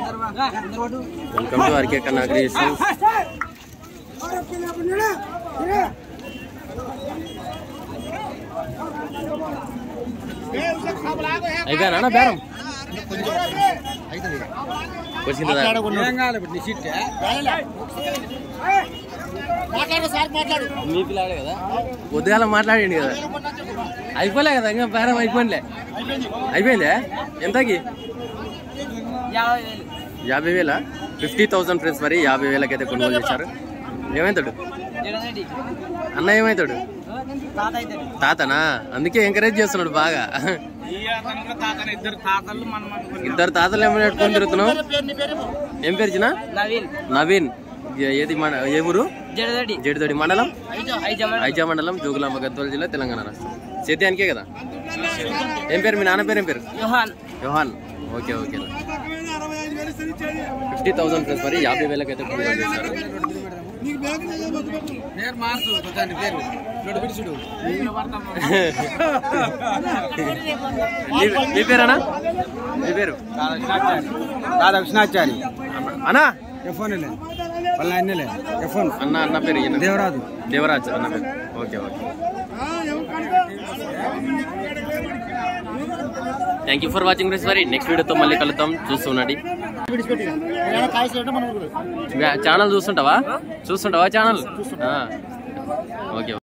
Welcome to RK Kanna creations అయిపోయానా బేరం వచ్చిందా మీ పిల్లాడే కదా పొద్దుగాల మాట్లాడండి కదా అయిపోలే కదా ఇంకా బేరం అయిపోయిలే అయిపోయిందే ఎంతకి యాభై వేల ఫిఫ్టీ థౌసండ్ ఫ్రెండ్స్ మరి యాభై వేలకైతే కొనుగోలు చేశారు ఏమవుతాడు అన్న ఏమవుతాడు తాతనా అందుకే ఎంకరేజ్ చేస్తున్నాడు బాగా ఇద్దరు తాతలు మనం ఇద్దరు తాతలు ఏమైనా పెట్టుకొని తిరుగుతున్నావు ఏం పేరు చిన్న నవీన్ నవీన్ ఏ- ఏది మన ఏ ఊరు జడదడి జడిదొడి మండలం ఐజమన్ ఐజా మండలం జోగులాంబ గద్వాల జిల్లా తెలంగాణ రాష్ట్రం సేద్యానికే కదా ఏం పేరు మీ నాన్న పేరు ఏం పేరు Yohan Yohan okay okay fifty thousand plus మరి యాభై వేలకైతే కొనుగోలు చేశారు పేరు మార్చు దాని పేరు నోడు పిడుచుడు మీ- మీ పేరేనా మీ పేరు రాధాకృష్ణాచారి అన్నా ఎఫోన్ వాళ్ళ అన్నలే ఎఫోన్ అన్న అన్న పేరు ఈయన. దేవరాజు దేవరాజ్ అన్న పేరు okay okay thank you for watching friends మరి నెక్స్ట్ వీడియోతో మళ్ళీ కలుద్దాం చూస్తుండండి ఛానల్ చూస్తుంటావా చూస్తుంటావా ఛానల్ ఓకే